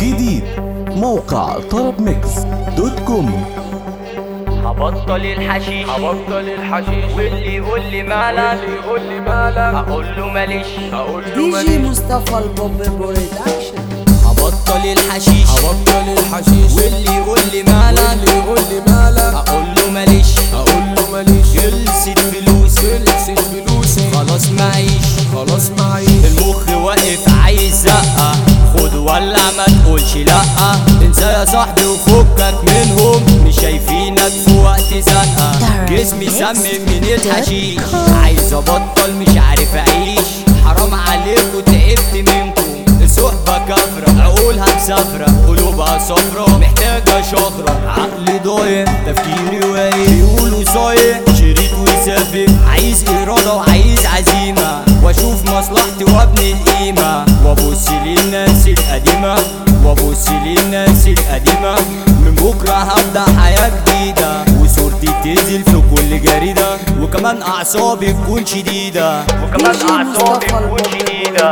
جديد موقع طرب ميكس دوت كوم هبطل الحشيش هبطل الحشيش واللي يقول لي مالك اللي يقول لي مالك اقول له ماليش اقول له دي جي ماليش مصطفى البوب برودكشن هبطل الحشيش هبطل الحشيش واللي يقول لي مالك اللي يقول لي مالك اقول له ماليش اقول له ماليش خلصت فلوسي خلصت فلوسي خلاص معيش خلاص معيش المخ واقف عايز زقة خد ولا ما تقولش لأ انسى يا صاحبي وفكك منهم مش شايفينك في وقت زنقة جسمي سمم من الحشيش عايز ابطل مش عارف اعيش حرام عليكم تعبت منكم الصحبة كافرة عقولها مسافرة قلوبها صفرة محتاجة شهرة عقلي ضايع تفكيري واقع بيقولوا صايع شريط وسافر عايز إرادة وعايز عزيمة واشوف مصلحتي وابني القيمة وابص للناس القديمة وابص للناس القديمة من بكرة هبدأ حياة جديدة وصورتي تنزل في كل جريدة وكمان أعصابي تكون شديدة وكمان دي جي أعصابي مصطفى تكون البوب شديدة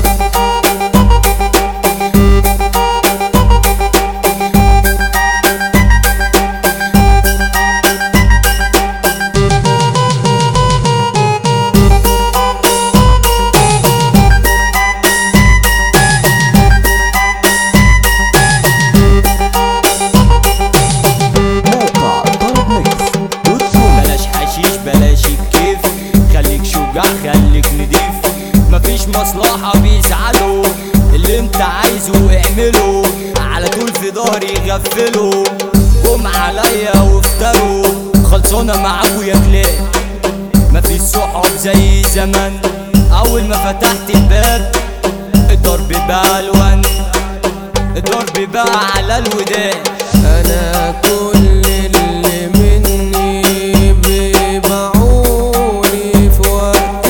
موقع طرب ميكس دوت كوم بلاش حشيش بلاش الكيف خليك شجاع خليك نضيف مفيش مصلحة بيسعدوا اللي انت عايزه اعمله على طول في ظهري غفله قوم عليا وافتروا خلصانة معاكوا يا كلاب مفيش صحاب زي زمان اول ما فتحت الباب الضرب بقى الوان الضرب بقى على الودان انا كل اللي مني بيبيعوني في وقت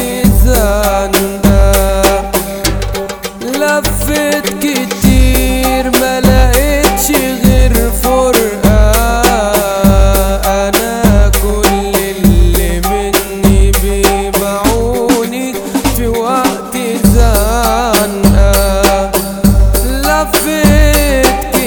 الزنقة لفت كتير ما لقيتش غير فرقة انا كل اللي مني بيبيعوني في وقت الزنقة لفت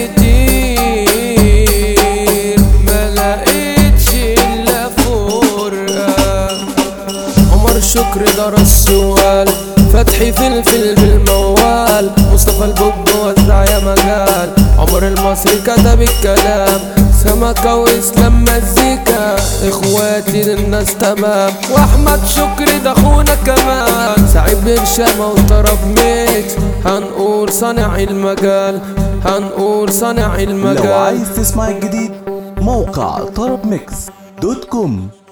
كتير ما لقيتش الا فرقة عمر شكر درس السؤال فتحي فلفل بالموال مصطفى البوب وزع يا مجال عمر المصري كتب الكلام سمكة واسلام مزيكا اخواتي للناس تمام واحمد شكري ده اخونا كمان سعيد بن شامة وطرب ميكس هنقول صانع المجال هنقول صانع لو المجال عايز تسمع الجديد موقع طرب ميكس دوت كوم